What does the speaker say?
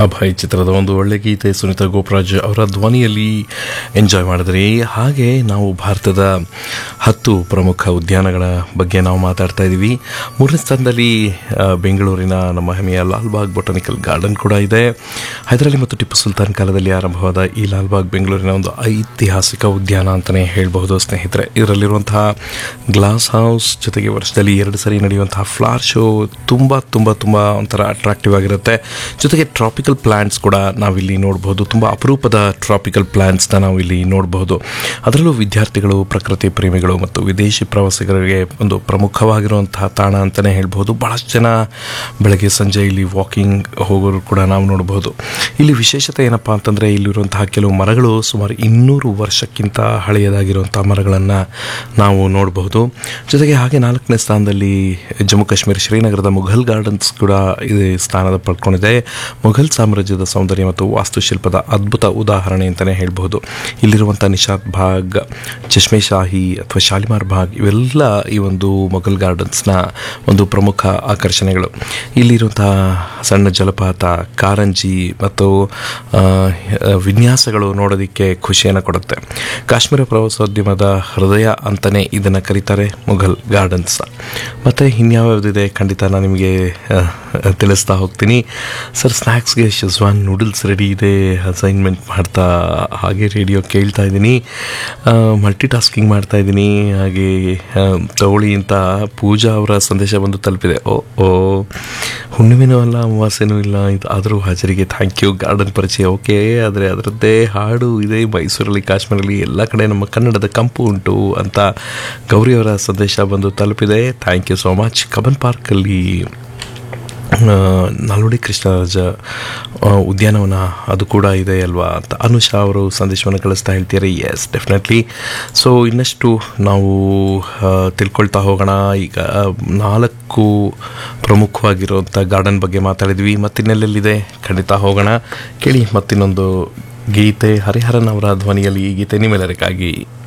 ಅಭಯ್ ಚಿತ್ರದ ಒಂದು ಒಳ್ಳೆ ಗೀತೆ ಸುನೀತಾ ಗೋಪರಾಜ್ ಅವರ ಧ್ವನಿಯಲ್ಲಿ ಎಂಜಾಯ್ ಮಾಡಿದ್ರಿ ಹಾಗೆ ನಾವು ಭಾರತದ ಹತ್ತು ಪ್ರಮುಖ ಉದ್ಯಾನಗಳ ಬಗ್ಗೆ ನಾವು ಮಾತಾಡ್ತಾ ಇದ್ದೀವಿ ಮೂರನೇ ಸ್ಥಾನದಲ್ಲಿ ಆ, ಬೆಂಗಳೂರಿನ ನಮ್ಮ ಹೆಮ್ಮೆಯ ಲಾಲ್ಬಾಗ್ ಬೊಟಾನಿಕಲ್ ಗಾರ್ಡನ್ ಕೂಡ ಇದೆ ಹೈದರಾಲಿ ಮತ್ತು ಟಿಪ್ಪು ಸುಲ್ತಾನ್ ಕಾಲದಲ್ಲಿ ಆರಂಭವಾದ ಈ ಲಾಲ್ಬಾಗ್ ಬೆಂಗಳೂರಿನ ಒಂದು ಐತಿಹಾಸಿಕ ಉದ್ಯಾನ ಅಂತಲೇ ಹೇಳಬಹುದು ಸ್ನೇಹಿತರೆ ಇದರಲ್ಲಿರುವಂತಹ ಗ್ಲಾಸ್ ಹೌಸ್ ಜೊತೆಗೆ ವರ್ಷದಲ್ಲಿ ಎರಡು ಸರಿ ನಡೆಯುವಂತಹ ಫ್ಲವರ್ ಶೋ ತುಂಬ ತುಂಬ ತುಂಬ ಒಂಥರ ಅಟ್ರಾಕ್ಟಿವ್ ಆಗಿರುತ್ತೆ ಜೊತೆಗೆ ಟ್ರಾಪಿಕಲ್ ಪ್ಲಾಂಟ್ಸ್ ಕೂಡ ನಾವಿಲ್ಲಿ ನೋಡಬಹುದು ತುಂಬ ಅಪರೂಪದ ಟ್ರಾಪಿಕಲ್ ಪ್ಲಾಂಟ್ಸ್ನ ನಾವು ಇಲ್ಲಿ ನೋಡಬಹುದು ಅದರಲ್ಲೂ ವಿದ್ಯಾರ್ಥಿಗಳು ಪ್ರಕೃತಿ ಪ್ರೇಮಿಗಳು ಮತ್ತು ವಿದೇಶಿ ಪ್ರವಾಸಿಗರಿಗೆ ಒಂದು ಪ್ರಮುಖವಾಗಿರುವಂತಹ ತಾಣ ಅಂತಲೇ ಹೇಳ್ಬೋದು ಬಹಳಷ್ಟು ಜನ ಬೆಳಗ್ಗೆ ಸಂಜೆ ಇಲ್ಲಿ ವಾಕಿಂಗ್ ಹೋಗೋರು ಕೂಡ ನಾವು ನೋಡಬಹುದು ಇಲ್ಲಿ ವಿಶೇಷತೆ ಏನಪ್ಪ ಅಂತಂದರೆ ಇಲ್ಲಿರುವಂತಹ ಕೆಲವು ಮರಗಳು ಸುಮಾರು ಇನ್ನೂರು ವರ್ಷಕ್ಕಿಂತ ಹಳೆಯದಾಗಿರುವಂತಹ ಮರಗಳನ್ನು ನಾವು ನೋಡಬಹುದು ಜೊತೆಗೆ ಹಾಗೆ ನಾಲ್ಕನೇ ಸ್ಥಾನದಲ್ಲಿ ಜಮ್ಮು ಕಾಶ್ಮೀರ ಶ್ರೀನಗರದ ಮುಘಲ್ ಗಾರ್ಡನ್ಸ್ ಕೂಡ ಇದೆ ಸ್ಥಾನದ ಪಡ್ಕೊಂಡಿದೆ ಮುಘಲ್ ಸಾಮ್ರಾಜ್ಯದ ಸೌಂದರ್ಯ ಮತ್ತು ವಾಸ್ತುಶಿಲ್ಪದ ಅದ್ಭುತ ಉದಾಹರಣೆ ಅಂತಲೇ ಹೇಳ್ಬೋದು ಇಲ್ಲಿರುವಂಥ ನಿಶಾದ್ ಬಾಗ್ ಚಶ್ಮೆ ಶಾಹಿ ಅಥವಾ ಶಾಲಿಮಾರ್ ಬಾಗ್ ಇವೆಲ್ಲ ಈ ಒಂದು ಮೊಘಲ್ ಗಾರ್ಡನ್ಸ್ನ ಒಂದು ಪ್ರಮುಖ ಆಕರ್ಷಣೆಗಳು ಇಲ್ಲಿರುವಂತಹ ಸಣ್ಣ ಜಲಪಾತ ಕಾರಂಜಿ ಮತ್ತು ಆ, ವಿನ್ಯಾಸಗಳು ನೋಡೋದಕ್ಕೆ ಖುಷಿಯನ್ನು ಕೊಡುತ್ತೆ ಕಾಶ್ಮೀರ ಪ್ರವಾಸೋದ್ಯಮದ ಹೃದಯ ಅಂತಲೇ ಇದನ್ನು ಕರೀತಾರೆ ಮುಘಲ್ ಗಾರ್ಡನ್ಸ್ ಮತ್ತು ಇನ್ಯಾವ್ಯಾವುದಿದೆ ಖಂಡಿತ ನಾನು ನಿಮಗೆ ಆ, ತಿಳಿಸ್ತಾ ಹೋಗ್ತೀನಿ ಸರ್ ಸ್ನ್ಯಾಕ್ಸ್ಗೆ ಶೆಜ್ವಾನ್ ನೂಡಲ್ಸ್ ರೆಡಿ ಇದೆ ಅಸೈನ್ಮೆಂಟ್ ಮಾಡ್ತಾ ಹಾಗೆ ರೇಡಿಯೋ ಕೇಳ್ತಾ ಇದ್ದೀನಿ ಮಲ್ಟಿ ಟಾಸ್ಕಿಂಗ್ ಮಾಡ್ತಾ ಇದ್ದೀನಿ ಹಾಗೆ ಆ, ತಗೊಳ್ಳಿ ಅಂತ ಪೂಜಾ ಅವರ ಸಂದೇಶ ಬಂದು ತಲುಪಿದೆ ಓ ಓ ಹುಣ್ಣಿಮೆನೂ ಅಲ್ಲ ಅಮಾವಾಸ್ಯೆನೂ ಇಲ್ಲ ಇದು ಆದರೂ ಹಾಜರಿಗೆ ಥ್ಯಾಂಕ್ ಯು ಗಾರ್ಡನ್ ಪರಿಚಯ ಓಕೆ ಆದರೆ ಅದರದ್ದೇ ಹಾಡು ಇದೆ ಮೈಸೂರಲ್ಲಿ ಕಾಶ್ಮೀರಲ್ಲಿ ಎಲ್ಲ ಕಡೆ ನಮ್ಮ ಕನ್ನಡದ ಕಂಪು ಉಂಟು ಅಂತ ಗೌರಿ ಅವರ ಸಂದೇಶ ಬಂದು ತಲುಪಿದೆ thank you so much Cubbon ಪಾರ್ಕಲ್ಲಿ ಆ, ನಾಲ್ವಡಿ ಕೃಷ್ಣರಾಜ ಆ, ಉದ್ಯಾನವನ ಅದು ಕೂಡ ಇದೆ ಅಲ್ವಾ ಅಂತ ಅನುಷಾ ಅವರು ಸಂದೇಶವನ್ನು ಕಳಿಸ್ತಾ ಹೇಳ್ತೀರಿ ಎಸ್ ಡೆಫಿನೆಟ್ಲಿ ಸೊ ಇನ್ನಷ್ಟು ನಾವು ಆ, ತಿಳ್ಕೊಳ್ತಾ ಹೋಗೋಣ ಈಗ ನಾಲ್ಕು ಪ್ರಮುಖವಾಗಿರುವಂಥ ಗಾರ್ಡನ್ ಬಗ್ಗೆ ಮಾತಾಡಿದ್ವಿ ಮತ್ತಿನ್ನೆಲ್ಲೆಲ್ಲಿದೆ ಖಂಡಿತ ಹೋಗೋಣ ಕೇಳಿ ಮತ್ತಿನ್ನೊಂದು ಗೀತೆ ಹರಿಹರನ್ ಅವರ ಧ್ವನಿಯಲ್ಲಿ ಈ ಗೀತೆ ನಿಮ್ಮೆಲ್ಲರಿಗಾಗಿ